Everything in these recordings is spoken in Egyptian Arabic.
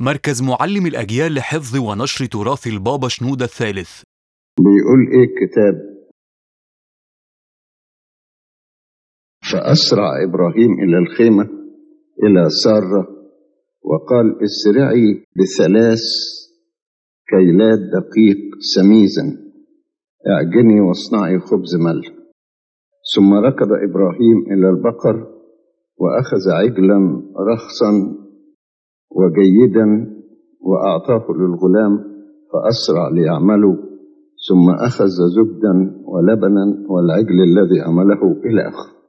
مركز معلم الأجيال لحفظ ونشر تراث البابا شنودة الثالث بيقول ايه الكتاب فأسرع إبراهيم إلى الخيمة إلى سارة وقال اسرعي بثلاث كيلات دقيق سميزا اعجني واصنعي خبز ملح ثم ركض إبراهيم إلى البقر وأخذ عجلا رخصا وجيدا وأعطاه للغلام فأسرع ليعمله ثم أخذ زبدا ولبنا والعجل الذي عمله إلى آخره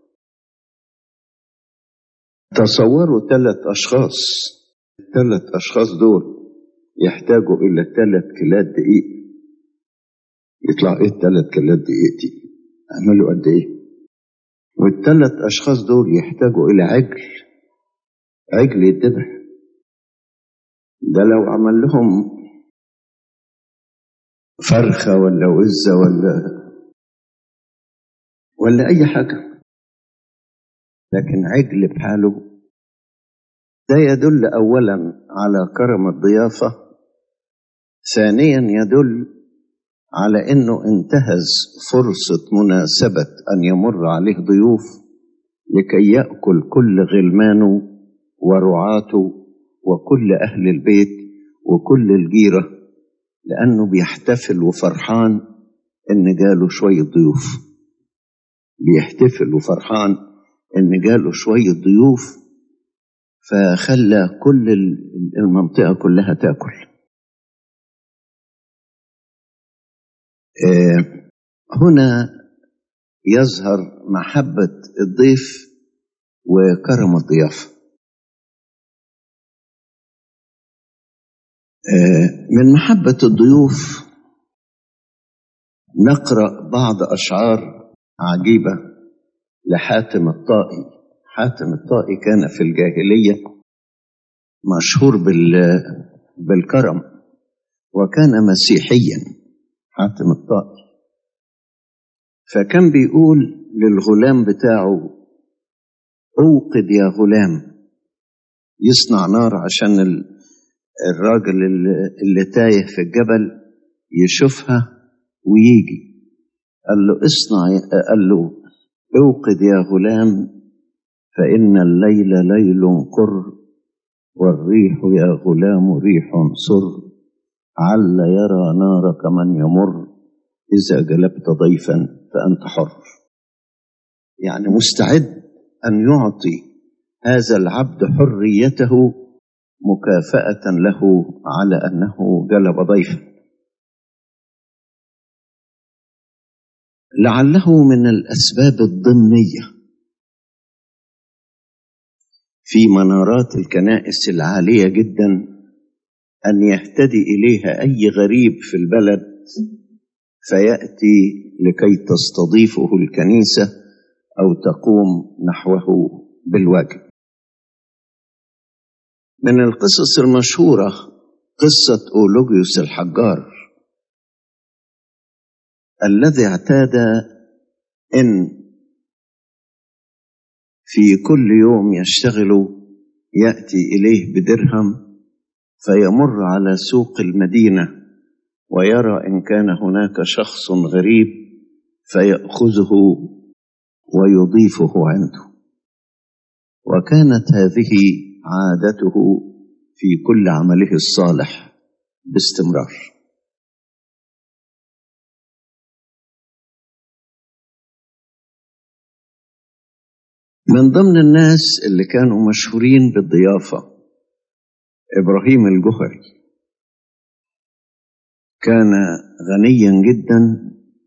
تصوروا ثلاث أشخاص الثلاث أشخاص دول يحتاجوا إلى ثلاث كيلات دقيق يطلع إيه الثلاث كيلات دقيق دي؟ عملوا قد إيه؟ والثلاث أشخاص دول يحتاجوا إلى عجل عجل يتذبح ده لو عمل لهم فرخة ولا وزة ولا ولا أي حاجة لكن عجل بحاله ده يدل أولا على كرم الضيافة ثانيا يدل على أنه انتهز فرصة مناسبة أن يمر عليه ضيوف لكي يأكل كل غلمانه ورعاته وكل أهل البيت وكل الجيرة لأنه بيحتفل وفرحان إن جاله شوية ضيوف بيحتفل وفرحان إن جاله شوية ضيوف فخلى كل المنطقة كلها تاكل هنا يظهر محبة الضيف وكرم الضيافة من محبة الضيوف نقرأ بعض أشعار عجيبة لحاتم الطائي حاتم الطائي كان في الجاهلية مشهور بالكرم وكان مسيحيا حاتم الطائي فكان بيقول للغلام بتاعه اوقد يا غلام يصنع نار عشان الراجل اللي تايه في الجبل يشوفها ويجي قال له اصنع قال له اوقد يا غلام فإن الليل ليل قر والريح يا غلام ريح صر عل يرى نارك من يمر إذا جلبت ضيفا فأنت حر يعني مستعد أن يعطي هذا العبد حريته مكافأة له على أنه جلب ضيفا لعله من الأسباب الضمنية في منارات الكنائس العالية جدا أن يهتدي إليها أي غريب في البلد فيأتي لكي تستضيفه الكنيسة أو تقوم نحوه بالواجب من القصص المشهورة قصة أولوجيوس الحجار الذي اعتاد إن في كل يوم يشتغل يأتي إليه بدرهم فيمر على سوق المدينة ويرى إن كان هناك شخص غريب فيأخذه ويضيفه عنده وكانت هذه عادته في كل عمله الصالح باستمرار من ضمن الناس اللي كانوا مشهورين بالضيافة إبراهيم الجهري كان غنيا جدا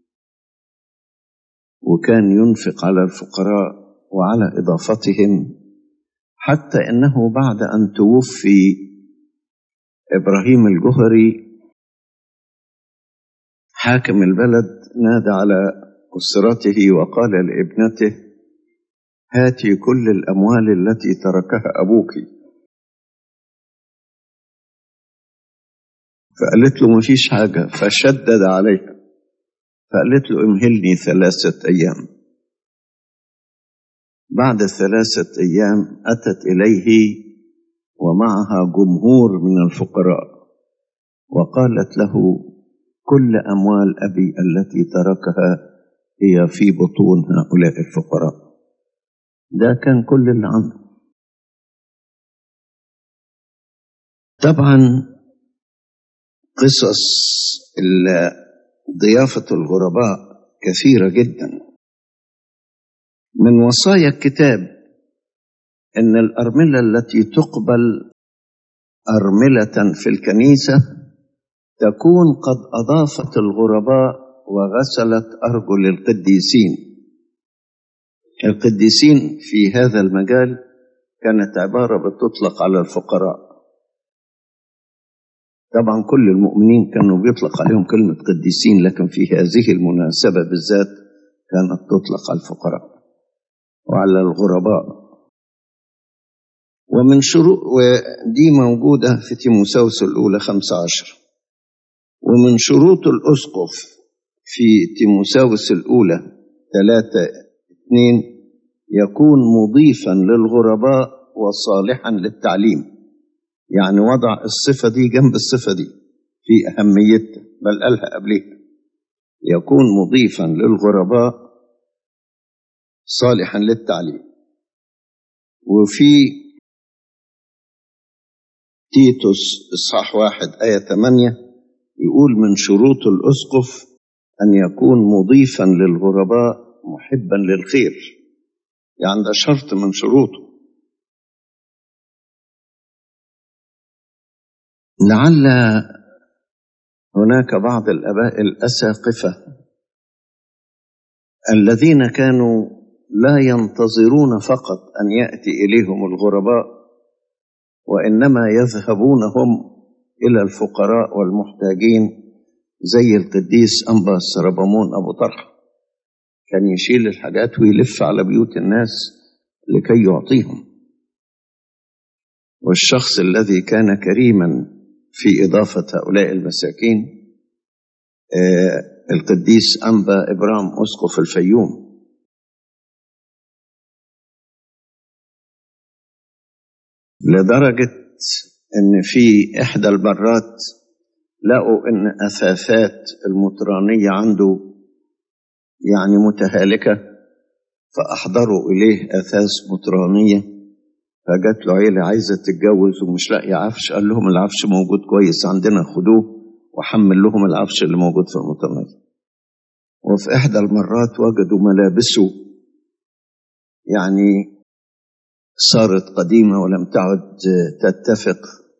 وكان ينفق على الفقراء وعلى إضافتهم حتى إنه بعد أن توفي إبراهيم الجهري حاكم البلد نادى على أسرته وقال لابنته هاتي كل الأموال التي تركها أبوك فقالت له مفيش حاجة فشدد عليها فقالت له امهلني ثلاثة أيام بعد ثلاثة أيام أتت إليه ومعها جمهور من الفقراء وقالت له كل أموال أبي التي تركها هي في بطون هؤلاء الفقراء ده كان كل اللي عنده طبعا قصص ضيافة الغرباء كثيرة جدا من وصايا الكتاب ان الارمله التي تقبل ارمله في الكنيسه تكون قد اضافت الغرباء وغسلت ارجل القديسين القديسين في هذا المجال كانت عباره بتطلق على الفقراء طبعا كل المؤمنين كانوا بيطلق عليهم كلمه قديسين لكن في هذه المناسبه بالذات كانت تطلق على الفقراء وعلى الغرباء ومن شروط ودي موجودة في تيموساوس الأولى خمسة عشر ومن شروط الأسقف في تيموساوس الأولى ثلاثة اثنين يكون مضيفا للغرباء وصالحا للتعليم يعني وضع الصفة دي جنب الصفة دي في أهميتها بل قالها قبلها يكون مضيفا للغرباء صالحا للتعليم وفي تيتوس إصحاح واحد آية ثمانية يقول من شروط الأسقف أن يكون مضيفا للغرباء محبا للخير يعني ده شرط من شروطه لعل هناك بعض الآباء الأساقفة الذين كانوا لا ينتظرون فقط أن يأتي إليهم الغرباء وإنما يذهبون هم إلى الفقراء والمحتاجين زي القديس أنبا سربمون أبو طرحة كان يشيل الحاجات ويلف على بيوت الناس لكي يعطيهم والشخص الذي كان كريما في إضافة هؤلاء المساكين آه القديس أنبا إبرام أسقف الفيوم لدرجة إن في إحدى المرات لقوا إن أثاثات المطرانية عنده يعني متهالكة فأحضروا إليه أثاث مطرانية فجات له عيلة عايزة تتجوز ومش لاقية عفش قال لهم العفش موجود كويس عندنا خدوه وحمل لهم العفش اللي موجود في المطرانية وفي إحدى المرات وجدوا ملابسه يعني صارت قديمة ولم تعد تتفق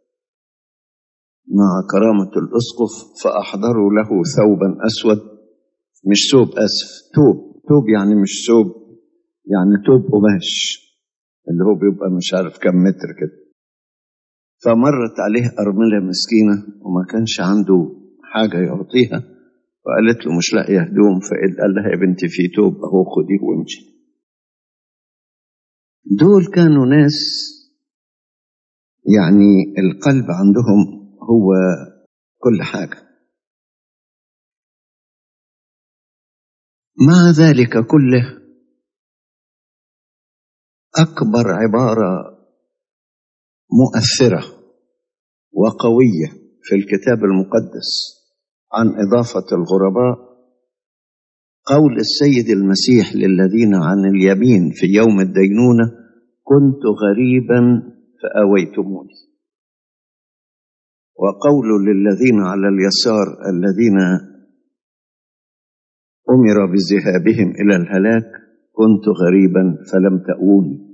مع كرامة الأسقف فأحضروا له ثوبا أسود مش ثوب أسف توب توب يعني مش ثوب يعني توب قماش اللي هو بيبقى مش عارف كم متر كده فمرت عليه أرملة مسكينة وما كانش عنده حاجة يعطيها وقالت له مش لاقية هدوم فقال لها يا بنتي في توب أهو خديه وامشي دول كانوا ناس يعني القلب عندهم هو كل حاجة مع ذلك كله أكبر عبارة مؤثرة وقوية في الكتاب المقدس عن إضافة الغرباء قول السيد المسيح للذين عن اليمين في يوم الدينونة كنت غريبا فآويتموني وقول للذين على اليسار الذين أمر بذهابهم إلى الهلاك كنت غريبا فلم تأووني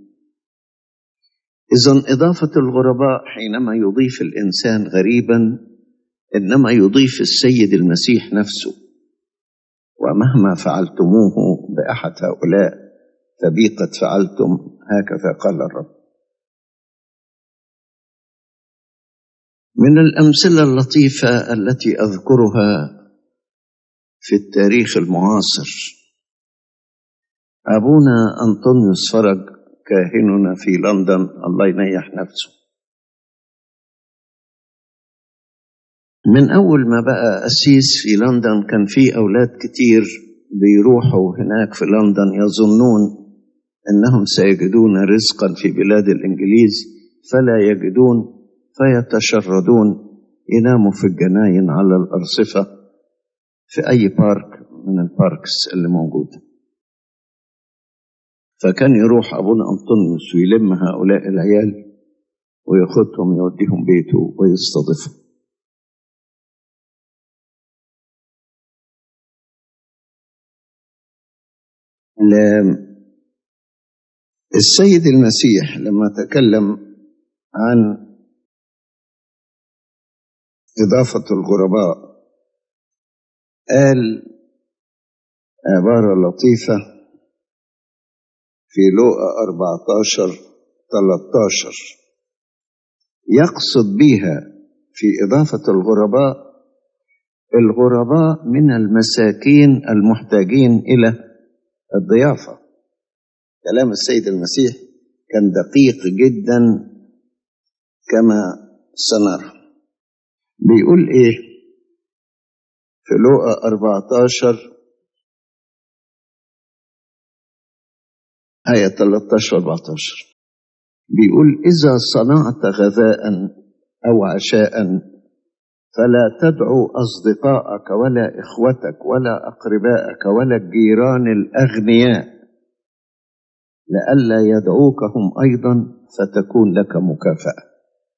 إذا إضافة الغرباء حينما يضيف الإنسان غريبا إنما يضيف السيد المسيح نفسه ومهما فعلتموه بأحد هؤلاء فبي قد فعلتم هكذا قال الرب من الأمثلة اللطيفة التي أذكرها في التاريخ المعاصر أبونا أنطونيوس فرج كاهننا في لندن الله ينيح نفسه من أول ما بقى أسيس في لندن كان في أولاد كتير بيروحوا هناك في لندن يظنون أنهم سيجدون رزقا في بلاد الإنجليز فلا يجدون فيتشردون يناموا في الجناين على الأرصفة في أي بارك من الباركس اللي موجودة فكان يروح أبونا أنطونيوس ويلم هؤلاء العيال وياخدهم يوديهم بيته ويستضيفهم السيد المسيح لما تكلم عن إضافة الغرباء قال عبارة لطيفة في لوقا 14 13 يقصد بها في إضافة الغرباء الغرباء من المساكين المحتاجين إلى الضيافة كلام السيد المسيح كان دقيق جدا كما سنرى بيقول ايه في لوقا 14 آية 13 و 14 بيقول إذا صنعت غذاء أو عشاء فلا تدعو أصدقائك ولا إخوتك ولا أقربائك ولا الجيران الأغنياء لئلا يدعوك هم أيضا فتكون لك مكافأة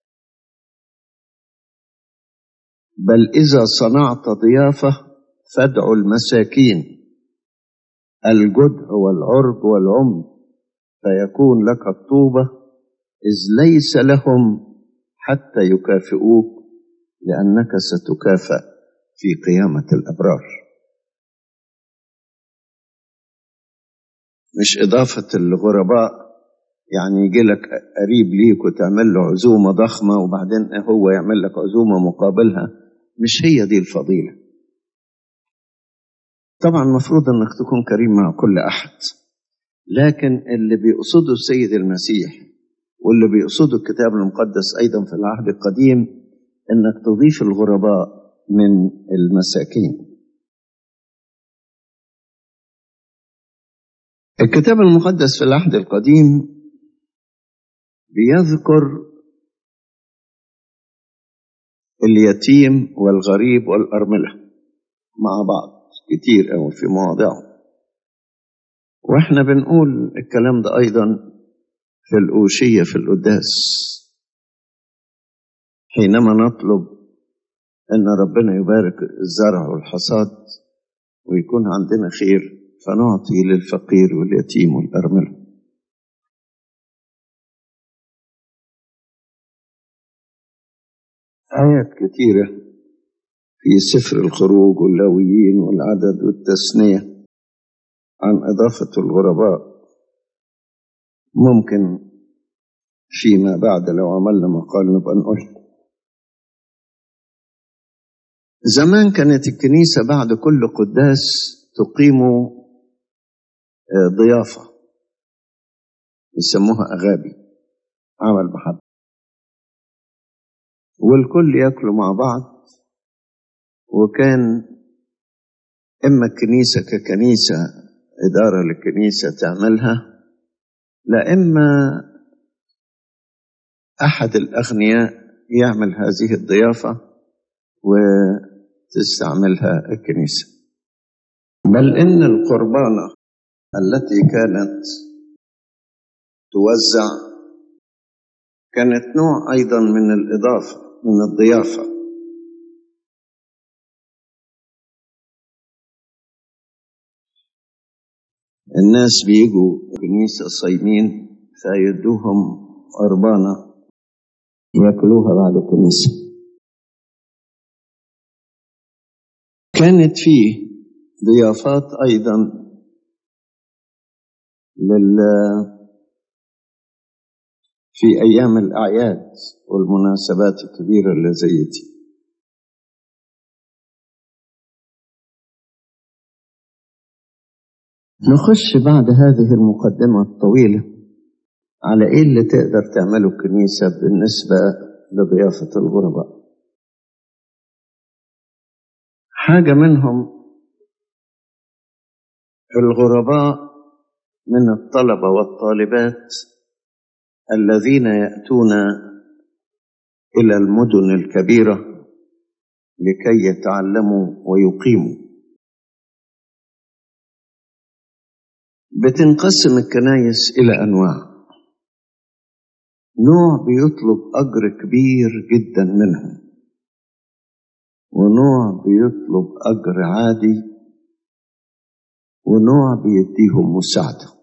بل إذا صنعت ضيافة فادعوا المساكين الجدع والعرج والعمي فيكون لك الطوبة إذ ليس لهم حتى يكافئوك لأنك ستكافأ في قيامة الأبرار مش إضافة الغرباء يعني يجي لك قريب ليك وتعمل له عزومة ضخمة وبعدين هو يعمل لك عزومة مقابلها مش هي دي الفضيلة طبعا المفروض انك تكون كريم مع كل احد لكن اللي بيقصده السيد المسيح واللي بيقصده الكتاب المقدس ايضا في العهد القديم انك تضيف الغرباء من المساكين الكتاب المقدس في العهد القديم بيذكر اليتيم والغريب والأرملة مع بعض كتير أوي في مواضعهم واحنا بنقول الكلام ده أيضا في الأوشية في القداس حينما نطلب أن ربنا يبارك الزرع والحصاد ويكون عندنا خير فنعطي للفقير واليتيم والأرملة آيات كثيرة في سفر الخروج واللاويين والعدد والتثنية عن إضافة الغرباء ممكن فيما بعد لو عملنا مقال نبقى نقول زمان كانت الكنيسة بعد كل قداس تقيم ضيافة يسموها أغابي عمل محبة والكل ياكلوا مع بعض وكان إما الكنيسة ككنيسة إدارة للكنيسة تعملها لا إما أحد الأغنياء يعمل هذه الضيافة وتستعملها الكنيسة بل إن القربانة التي كانت توزع كانت نوع أيضا من الإضافة من الضيافة الناس بيجوا كنيسة صايمين فيدوهم قربانة ياكلوها بعد الكنيسة كانت فيه ضيافات أيضا لل في أيام الأعياد والمناسبات الكبيرة اللي زي دي نخش بعد هذه المقدمة الطويلة على إيه اللي تقدر تعمله الكنيسة بالنسبة لضيافة الغرباء حاجة منهم الغرباء من الطلبة والطالبات الذين يأتون إلى المدن الكبيرة لكي يتعلموا ويقيموا بتنقسم الكنايس إلى أنواع نوع بيطلب أجر كبير جدا منهم ونوع بيطلب أجر عادي ونوع بيديهم مساعدة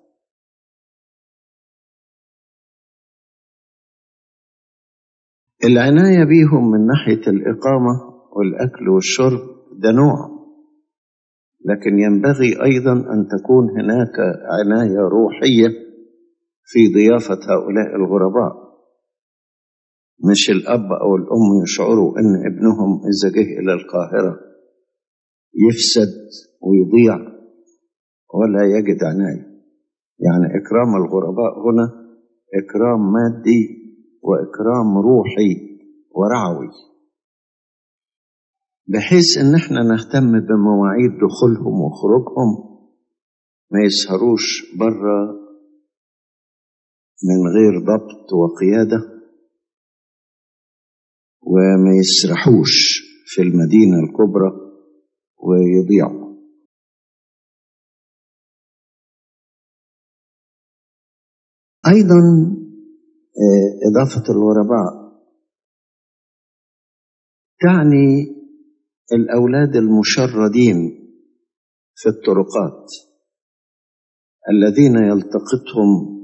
العناية بيهم من ناحية الإقامة والأكل والشرب ده نوع لكن ينبغي أيضا أن تكون هناك عناية روحية في ضيافة هؤلاء الغرباء مش الأب أو الأم يشعروا أن ابنهم إذا جه إلى القاهرة يفسد ويضيع ولا يجد عناية يعني إكرام الغرباء هنا إكرام مادي وإكرام روحي ورعوي بحيث إن احنا نهتم بمواعيد دخولهم وخروجهم ما يسهروش بره من غير ضبط وقيادة وما يسرحوش في المدينة الكبرى ويضيعوا أيضا إضافة الغرباء تعني الأولاد المشردين في الطرقات الذين يلتقطهم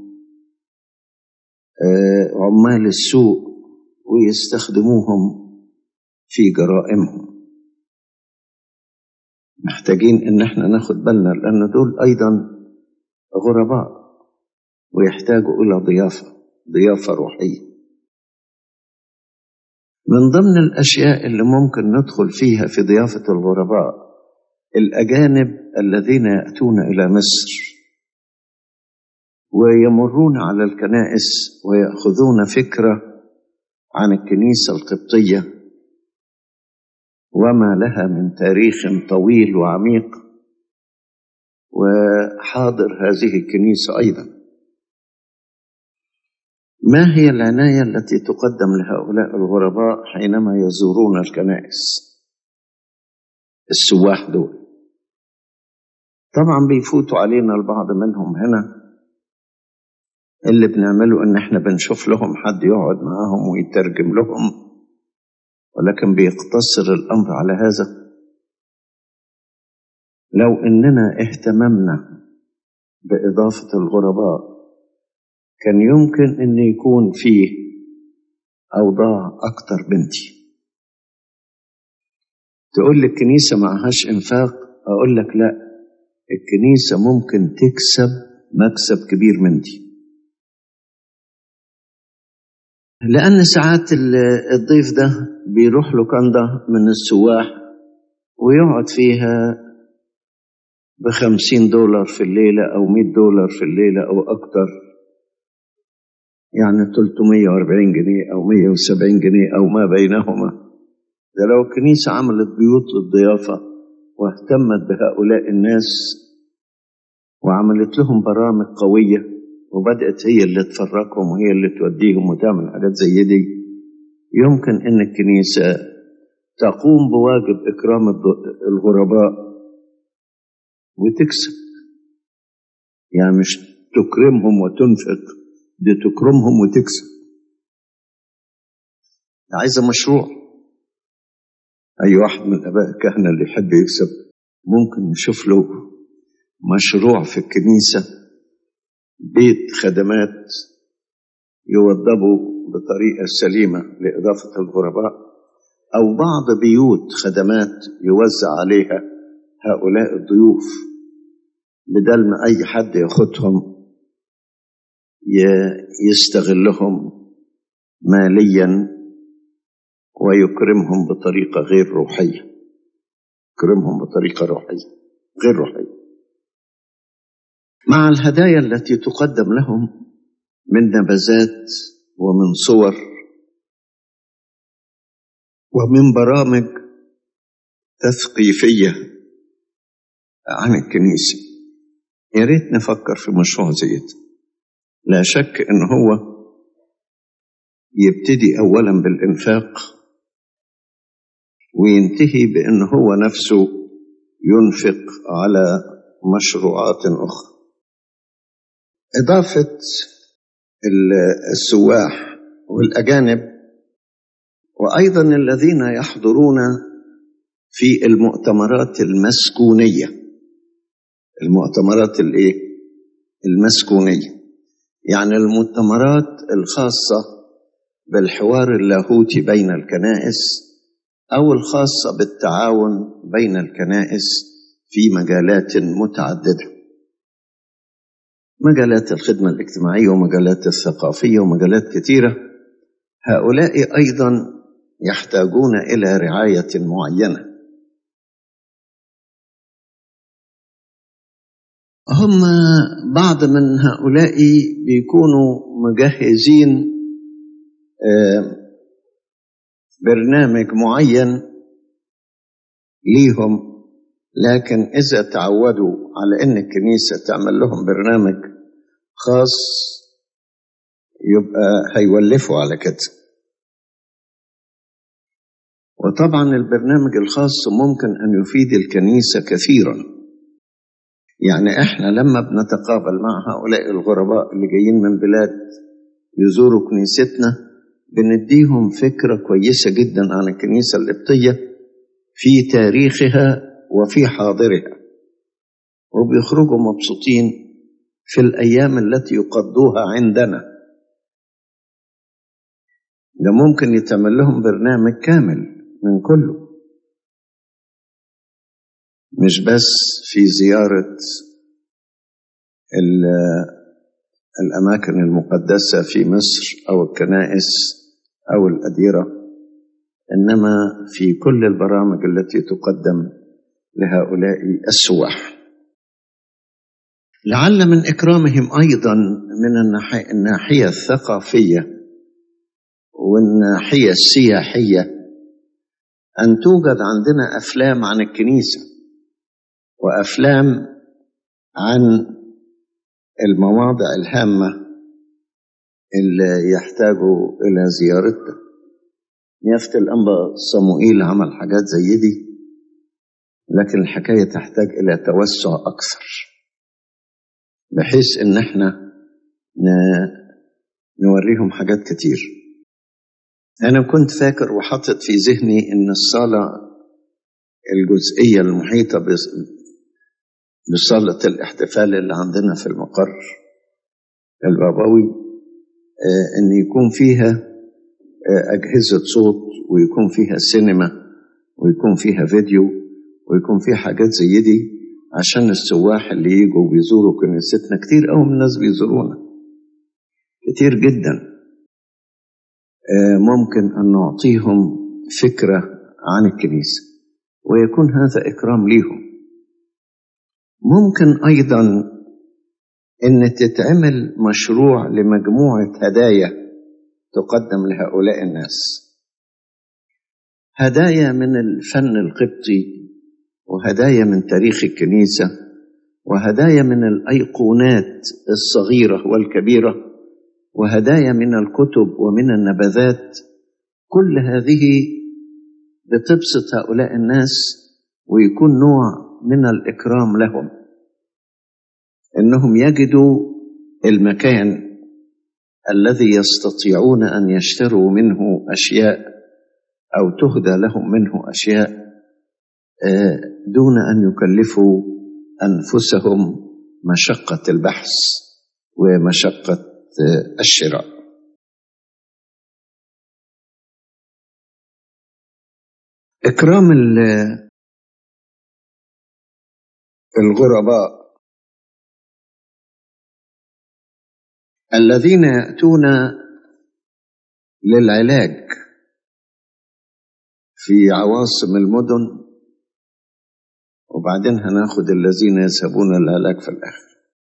عمال السوق ويستخدموهم في جرائمهم محتاجين ان احنا ناخد بالنا لان دول ايضا غرباء ويحتاجوا الى ضيافه ضيافه روحيه من ضمن الاشياء اللي ممكن ندخل فيها في ضيافه الغرباء الاجانب الذين ياتون الى مصر ويمرون على الكنائس وياخذون فكره عن الكنيسه القبطيه وما لها من تاريخ طويل وعميق وحاضر هذه الكنيسه ايضا ما هي العنايه التي تقدم لهؤلاء الغرباء حينما يزورون الكنائس السواح دول طبعا بيفوتوا علينا البعض منهم هنا اللي بنعمله ان احنا بنشوف لهم حد يقعد معاهم ويترجم لهم ولكن بيقتصر الامر على هذا لو اننا اهتممنا باضافه الغرباء كان يمكن ان يكون فيه اوضاع اكتر بنتي تقول لي الكنيسه معهاش انفاق اقول لك لا الكنيسه ممكن تكسب مكسب كبير من دي لأن ساعات الضيف ده بيروح له كندا من السواح ويقعد فيها بخمسين دولار في الليلة أو مئة دولار في الليلة أو أكتر يعني 340 جنيه أو 170 جنيه أو ما بينهما ده لو الكنيسة عملت بيوت للضيافة واهتمت بهؤلاء الناس وعملت لهم برامج قويه وبدأت هي اللي تفرقهم وهي اللي توديهم وتعمل حاجات زي دي يمكن ان الكنيسة تقوم بواجب اكرام الغرباء وتكسب يعني مش تكرمهم وتنفق دي تكرمهم وتكسب عايزة مشروع أي واحد من الآباء الكهنة اللي يحب يكسب ممكن نشوف له مشروع في الكنيسة بيت خدمات يوضبوا بطريقة سليمة لإضافة الغرباء أو بعض بيوت خدمات يوزع عليها هؤلاء الضيوف بدل ما أي حد ياخدهم يستغلهم ماليا ويكرمهم بطريقة غير روحية يكرمهم بطريقة روحية غير روحية مع الهدايا التي تقدم لهم من نبذات ومن صور ومن برامج تثقيفيه عن الكنيسه يا ريت نفكر في مشروع زي ده لا شك ان هو يبتدي أولا بالإنفاق وينتهي بأن هو نفسه ينفق على مشروعات أخرى إضافة السواح والأجانب وأيضا الذين يحضرون في المؤتمرات المسكونية المؤتمرات الإيه؟ المسكونية يعني المؤتمرات الخاصة بالحوار اللاهوتي بين الكنائس أو الخاصة بالتعاون بين الكنائس في مجالات متعددة مجالات الخدمة الاجتماعية ومجالات الثقافية ومجالات كثيرة هؤلاء أيضا يحتاجون إلى رعاية معينة هم بعض من هؤلاء بيكونوا مجهزين برنامج معين ليهم لكن إذا تعودوا على إن الكنيسة تعمل لهم برنامج خاص يبقى هيولفوا على كده وطبعا البرنامج الخاص ممكن أن يفيد الكنيسة كثيرا يعني احنا لما بنتقابل مع هؤلاء الغرباء اللي جايين من بلاد يزوروا كنيستنا بنديهم فكرة كويسة جدا عن الكنيسة القبطية في تاريخها وفي حاضرها وبيخرجوا مبسوطين في الأيام التي يقضوها عندنا ده ممكن يتعمل لهم برنامج كامل من كله مش بس في زيارة الأماكن المقدسة في مصر أو الكنائس أو الأديرة إنما في كل البرامج التي تقدم لهؤلاء السواح لعل من إكرامهم أيضا من الناحية الثقافية والناحية السياحية أن توجد عندنا أفلام عن الكنيسة وأفلام عن المواضع الهامة اللي يحتاجوا إلى زيارتها يافت الأنبا صموئيل عمل حاجات زي دي لكن الحكاية تحتاج إلى توسع أكثر بحيث إن إحنا نوريهم حاجات كتير أنا كنت فاكر وحاطط في ذهني إن الصالة الجزئية المحيطة بصالة الاحتفال اللي عندنا في المقر البابوي ان يكون فيها اجهزه صوت ويكون فيها سينما ويكون فيها فيديو ويكون فيها حاجات زي دي عشان السواح اللي يجوا بيزوروا كنيستنا كتير قوي من الناس بيزورونا كتير جدا ممكن ان نعطيهم فكره عن الكنيسه ويكون هذا اكرام ليهم ممكن ايضا ان تتعمل مشروع لمجموعه هدايا تقدم لهؤلاء الناس هدايا من الفن القبطي وهدايا من تاريخ الكنيسه وهدايا من الايقونات الصغيره والكبيره وهدايا من الكتب ومن النبذات كل هذه بتبسط هؤلاء الناس ويكون نوع من الاكرام لهم انهم يجدوا المكان الذي يستطيعون ان يشتروا منه اشياء او تهدى لهم منه اشياء دون ان يكلفوا انفسهم مشقه البحث ومشقه الشراء اكرام الغرباء الذين ياتون للعلاج في عواصم المدن وبعدين هناخد الذين يذهبون للعلاج في الاخر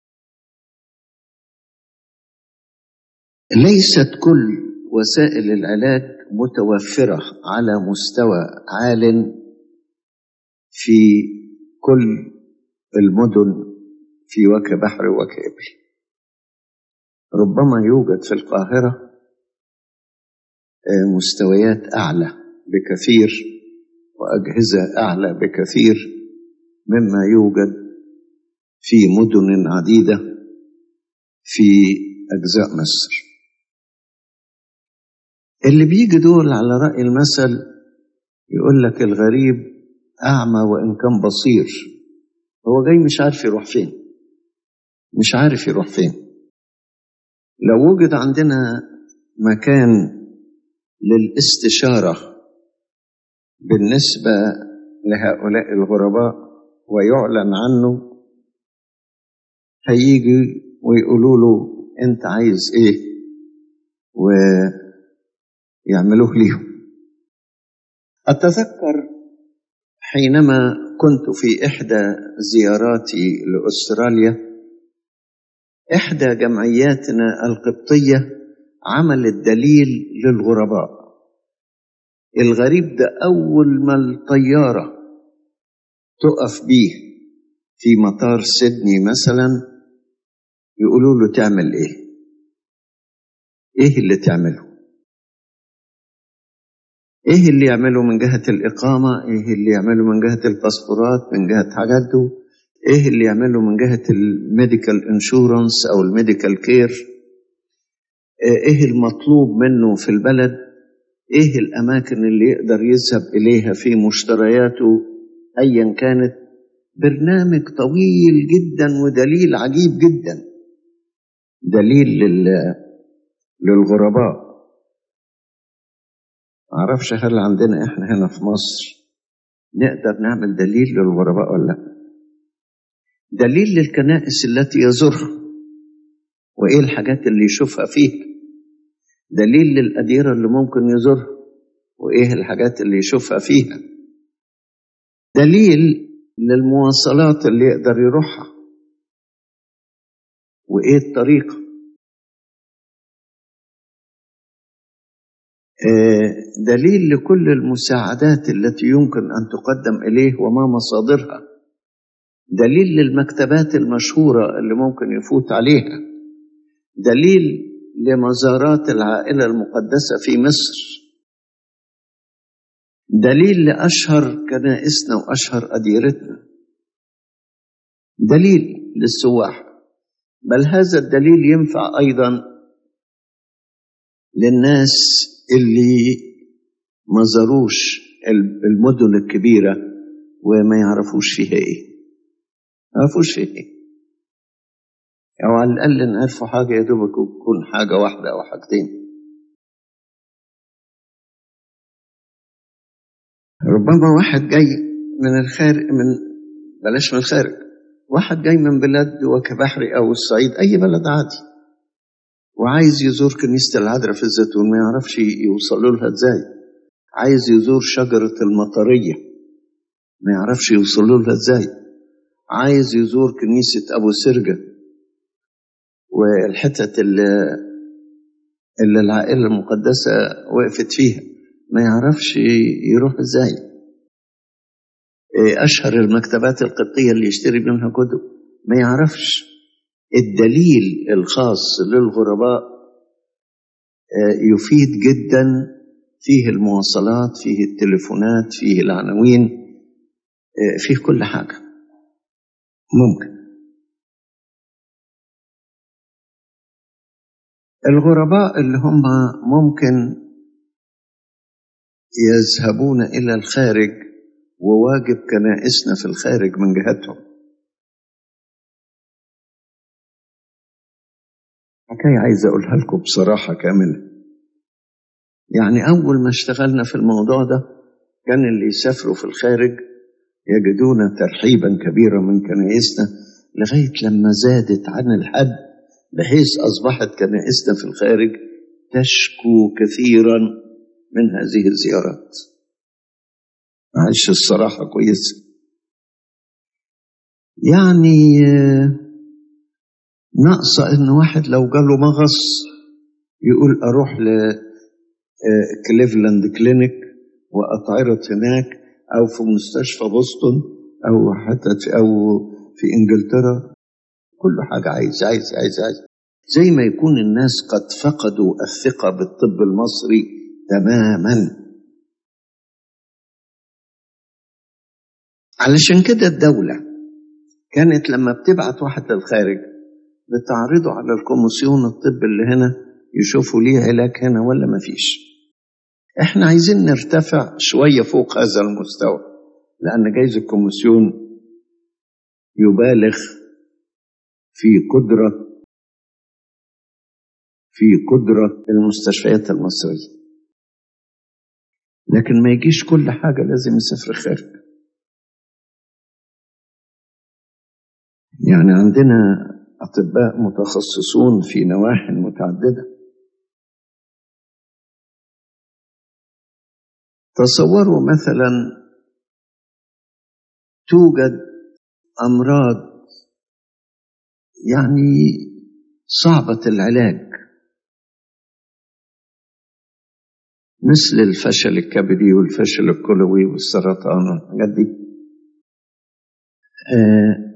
ليست كل وسائل العلاج متوفره على مستوى عال في كل المدن في وجه بحر وجه إبل ربما يوجد في القاهرة مستويات أعلى بكثير وأجهزة أعلى بكثير مما يوجد في مدن عديدة في أجزاء مصر اللي بيجي دول على رأي المثل يقول لك الغريب أعمى وإن كان بصير هو جاي مش عارف يروح فين مش عارف يروح فين لو وجد عندنا مكان للاستشارة بالنسبة لهؤلاء الغرباء ويعلن عنه هيجي ويقولوا له انت عايز ايه ويعملوه ليهم اتذكر حينما كنت في احدى زياراتي لاستراليا احدى جمعياتنا القبطيه عملت دليل للغرباء الغريب ده اول ما الطياره تقف بيه في مطار سيدني مثلا يقولوا له تعمل ايه ايه اللي تعمله ايه اللي يعمله من جهة الإقامة ايه اللي يعمله من جهة الباسبورات من جهة حاجاته ايه اللي يعمله من جهة الميديكال انشورنس او الميديكال كير ايه المطلوب منه في البلد ايه الاماكن اللي يقدر يذهب اليها في مشترياته ايا كانت برنامج طويل جدا ودليل عجيب جدا دليل لل... للغرباء معرفش هل عندنا احنا هنا في مصر نقدر نعمل دليل للغرباء ولا لا دليل للكنائس التي يزورها وايه الحاجات اللي يشوفها فيها دليل للأديرة اللي ممكن يزورها وايه الحاجات اللي يشوفها فيها دليل للمواصلات اللي يقدر يروحها وايه الطريقه دليل لكل المساعدات التي يمكن ان تقدم اليه وما مصادرها دليل للمكتبات المشهوره اللي ممكن يفوت عليها دليل لمزارات العائله المقدسه في مصر دليل لاشهر كنائسنا واشهر اديرتنا دليل للسواح بل هذا الدليل ينفع ايضا للناس اللي ما زاروش المدن الكبيره وما يعرفوش فيها ايه ما يعرفوش فيها ايه او على الاقل نعرفوا حاجه يا دوبك تكون حاجه واحده او حاجتين ربما واحد جاي من الخارج من بلاش من الخارج واحد جاي من بلاد وكبحري او الصعيد اي بلد عادي وعايز يزور كنيسة العذراء في الزيتون ما يعرفش يوصلوا لها ازاي عايز يزور شجرة المطرية ما يعرفش يوصلوا لها ازاي عايز يزور كنيسة أبو سرجة والحتت اللي, اللي العائلة المقدسة وقفت فيها ما يعرفش يروح ازاي أشهر المكتبات القبطية اللي يشتري منها كتب ما يعرفش الدليل الخاص للغرباء يفيد جدا فيه المواصلات فيه التليفونات فيه العناوين فيه كل حاجة ممكن الغرباء اللي هم ممكن يذهبون إلى الخارج وواجب كنائسنا في الخارج من جهتهم حكاية عايز أقولها لكم بصراحة كاملة يعني أول ما اشتغلنا في الموضوع ده كان اللي يسافروا في الخارج يجدون ترحيبا كبيرا من كنائسنا لغاية لما زادت عن الحد بحيث أصبحت كنائسنا في الخارج تشكو كثيرا من هذه الزيارات معلش الصراحة كويسة يعني ناقصة إن واحد لو جاله مغص يقول أروح لكليفلاند كلينيك وأتعرض هناك أو في مستشفى بوسطن أو حتى في أو في إنجلترا كل حاجة عايز عايز عايز عايز زي ما يكون الناس قد فقدوا الثقة بالطب المصري تماما علشان كده الدولة كانت لما بتبعت واحد للخارج بتعرضه على الكوميسيون الطب اللي هنا يشوفوا ليه علاج هنا ولا مفيش احنا عايزين نرتفع شوية فوق هذا المستوى لأن جايز الكوميسيون يبالغ في قدرة في قدرة المستشفيات المصرية لكن ما يجيش كل حاجة لازم يسافر خارج يعني عندنا أطباء متخصصون في نواحي متعددة تصوروا مثلا توجد أمراض يعني صعبة العلاج مثل الفشل الكبدي والفشل الكلوي والسرطان والحاجات دي آه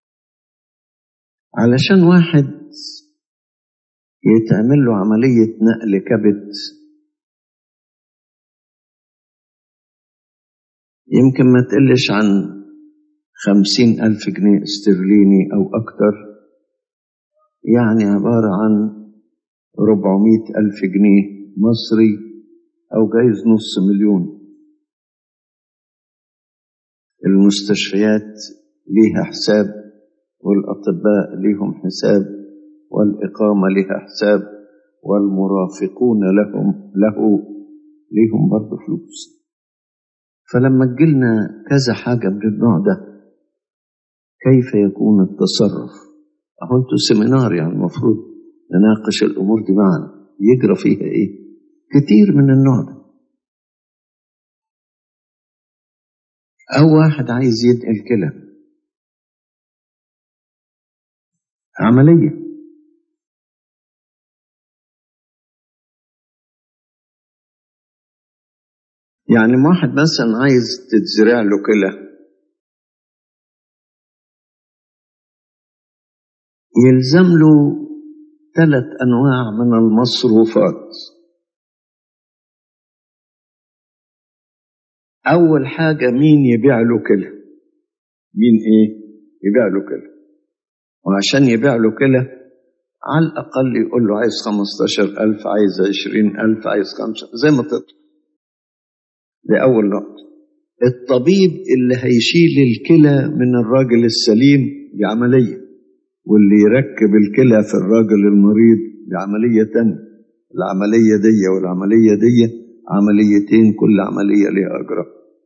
علشان واحد يتعمل له عملية نقل كبد يمكن ما تقلش عن خمسين ألف جنيه استرليني أو أكتر يعني عبارة عن ربعمية ألف جنيه مصري أو جايز نص مليون المستشفيات ليها حساب والأطباء ليهم حساب والإقامة لها حساب والمرافقون لهم له ليهم برضه فلوس فلما تجيلنا كذا حاجة من النوع ده كيف يكون التصرف أهو انتوا سيمينار يعني المفروض نناقش الأمور دي معنا يجرى فيها إيه كتير من النوع ده أو واحد عايز ينقل كلى عملية يعني واحد مثلا عايز تتزرع له كلى يلزم له ثلاث أنواع من المصروفات أول حاجة مين يبيع له كلى مين إيه يبيع له كلى وعشان يبيع له كلى على الأقل يقول له عايز خمستاشر ألف عايز عشرين ألف عايز خمسة زي ما تطلب دي أول نقطة الطبيب اللي هيشيل الكلى من الراجل السليم دي عملية واللي يركب الكلى في الراجل المريض دي عملية تانية العملية دي والعملية دي عمليتين كل عملية ليها أجرها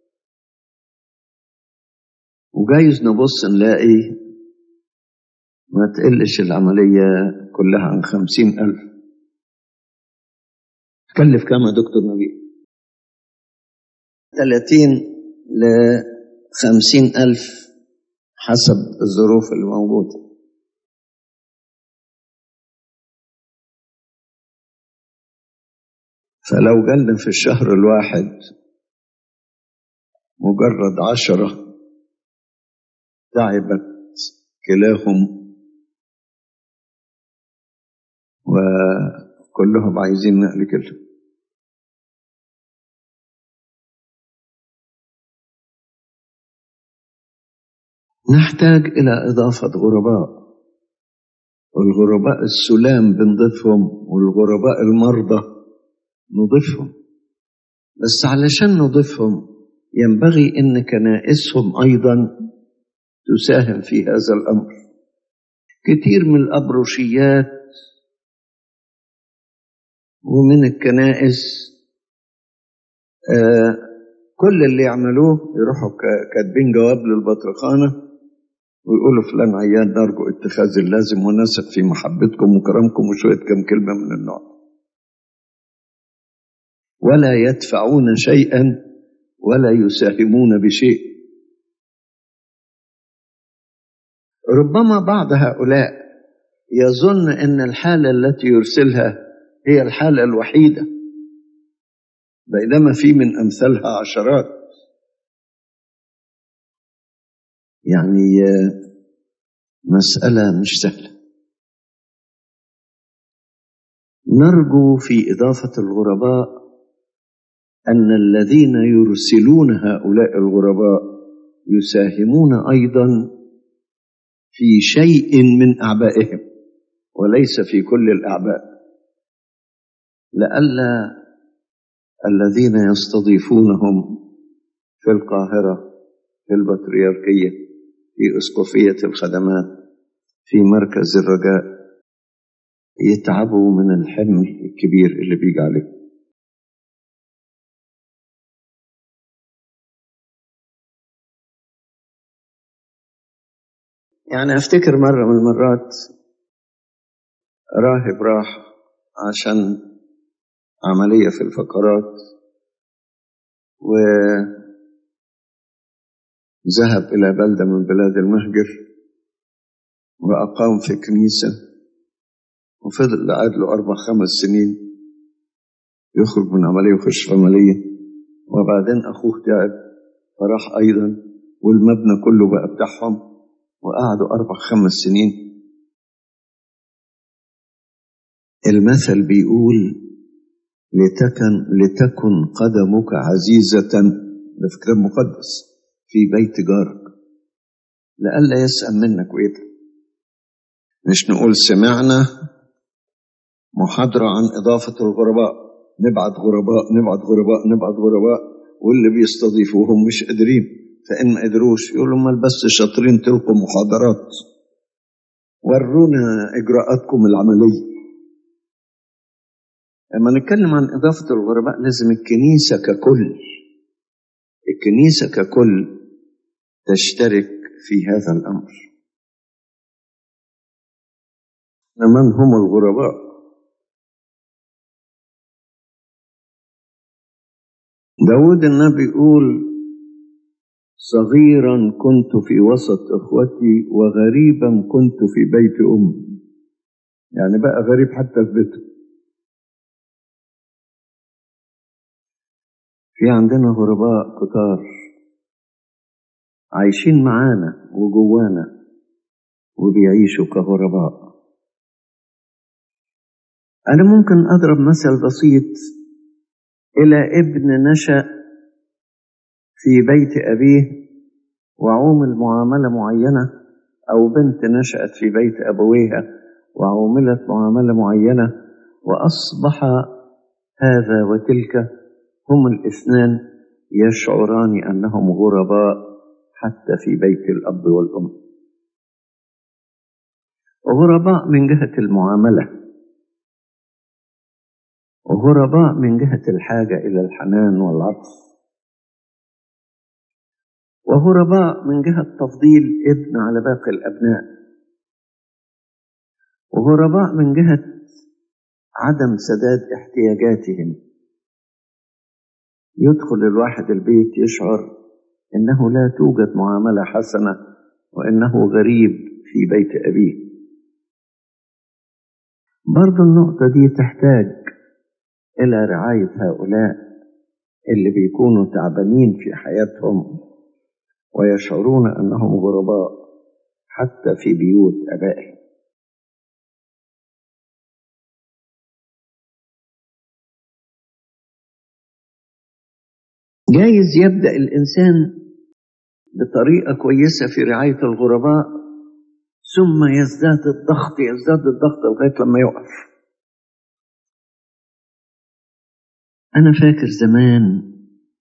وجايز نبص نلاقي ما تقلش العملية كلها عن خمسين ألف تكلف كام يا دكتور نبيل ثلاثين لخمسين ألف حسب الظروف اللي موجودة فلو جالنا في الشهر الواحد مجرد عشرة تعبت كلاهم وكلهم عايزين نقل كلهم نحتاج إلى إضافة غرباء والغرباء السلام بنضيفهم والغرباء المرضى نضيفهم بس علشان نضيفهم ينبغي ان كنائسهم ايضا تساهم في هذا الامر كتير من الابروشيات ومن الكنائس آه كل اللي يعملوه يروحوا كاتبين جواب للبطرخانه ويقولوا فلان عيان نرجو اتخاذ اللازم ونثق في محبتكم وكرمكم وشويه كم كلمه من النوع ولا يدفعون شيئا ولا يساهمون بشيء ربما بعض هؤلاء يظن ان الحاله التي يرسلها هي الحاله الوحيده بينما في من امثالها عشرات يعني مساله مش سهله نرجو في اضافه الغرباء أن الذين يرسلون هؤلاء الغرباء يساهمون أيضا في شيء من أعبائهم وليس في كل الأعباء لئلا الذين يستضيفونهم في القاهرة في البطريركية في أسقفية الخدمات في مركز الرجاء يتعبوا من الحمل الكبير اللي بيجي عليهم يعني افتكر مرة من المرات راهب راح عشان عملية في الفقرات وذهب إلى بلدة من بلاد المهجر وأقام في كنيسة وفضل قعد له أربع خمس سنين يخرج من عملية ويخش في عملية وبعدين أخوه تعب فراح أيضا والمبنى كله بقى بتاعهم وقعدوا أربع خمس سنين المثل بيقول لتكن لتكن قدمك عزيزة ده في كتاب مقدس في بيت جارك لئلا يسأل منك ويتعب مش نقول سمعنا محاضرة عن إضافة الغرباء نبعت غرباء نبعت غرباء نبعت غرباء واللي بيستضيفوهم مش قادرين فإن ما قدروش يقولوا امال بس شاطرين تلقوا محاضرات ورونا إجراءاتكم العملية لما نتكلم عن إضافة الغرباء لازم الكنيسة ككل الكنيسة ككل تشترك في هذا الأمر من هم الغرباء داود النبي يقول صغيرا كنت في وسط اخوتي وغريبا كنت في بيت امي يعني بقى غريب حتى في بيته في عندنا غرباء كتار عايشين معانا وجوانا وبيعيشوا كغرباء أنا ممكن أضرب مثل بسيط إلى ابن نشأ في بيت أبيه وعومل معاملة معينة أو بنت نشأت في بيت أبويها وعوملت معاملة معينة وأصبح هذا وتلك هم الاثنان يشعران أنهم غرباء حتى في بيت الأب والأم غرباء من جهة المعاملة غرباء من جهة الحاجة إلى الحنان والعطف وغرباء من جهة تفضيل ابن على باقي الأبناء وغرباء من جهة عدم سداد احتياجاتهم يدخل الواحد البيت يشعر انه لا توجد معامله حسنه وانه غريب في بيت ابيه برضو النقطه دي تحتاج الى رعايه هؤلاء اللي بيكونوا تعبانين في حياتهم ويشعرون انهم غرباء حتى في بيوت ابائهم جايز يبدأ الإنسان بطريقة كويسة في رعاية الغرباء ثم يزداد الضغط يزداد الضغط لغاية لما يقف أنا فاكر زمان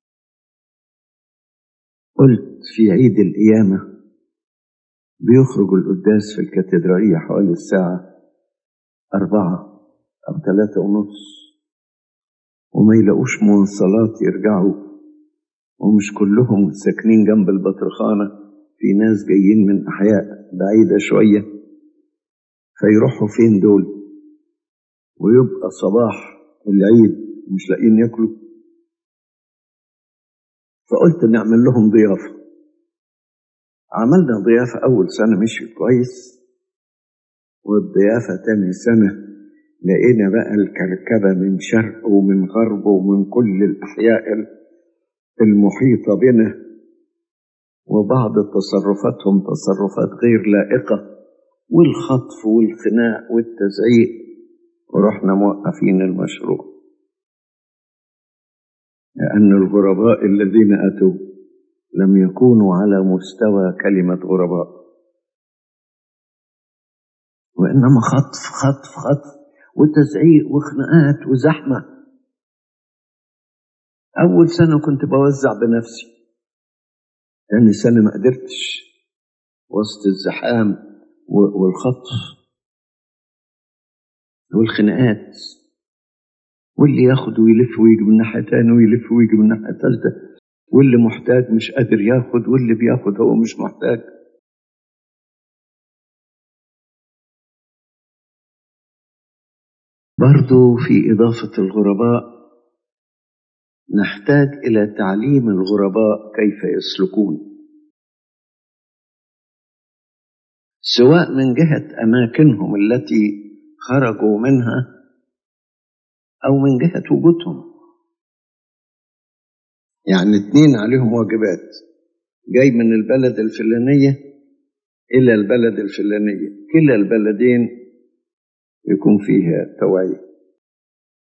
قلت في عيد القيامة بيخرج القداس في الكاتدرائية حوالي الساعة أربعة أو ثلاثة ونص وما يلاقوش مواصلات يرجعوا ومش كلهم ساكنين جنب البطرخانة في ناس جايين من أحياء بعيدة شوية فيروحوا فين دول ويبقى صباح العيد مش لاقيين ياكلوا فقلت نعمل لهم ضيافة عملنا ضيافة أول سنة مشيت كويس والضيافة تاني سنة لقينا بقى الكركبة من شرق ومن غرب ومن كل الأحياء المحيطة بنا وبعض تصرفاتهم تصرفات غير لائقة والخطف والخناق والتزعيق ورحنا موقفين المشروع لأن الغرباء الذين أتوا لم يكونوا على مستوى كلمة غرباء وإنما خطف خطف خطف وتزعيق وخناقات وزحمة أول سنة كنت بوزع بنفسي تاني سنة ما قدرتش وسط الزحام والخطف والخناقات واللي ياخد ويلف ويجي من ناحية تاني ويلف ويجي من ناحية تالتة واللي محتاج مش قادر ياخد واللي بياخد هو مش محتاج برضو في إضافة الغرباء نحتاج إلى تعليم الغرباء كيف يسلكون سواء من جهة أماكنهم التي خرجوا منها أو من جهة وجودهم يعني اتنين عليهم واجبات جاي من البلد الفلانية إلى البلد الفلانية كلا البلدين يكون فيها توعية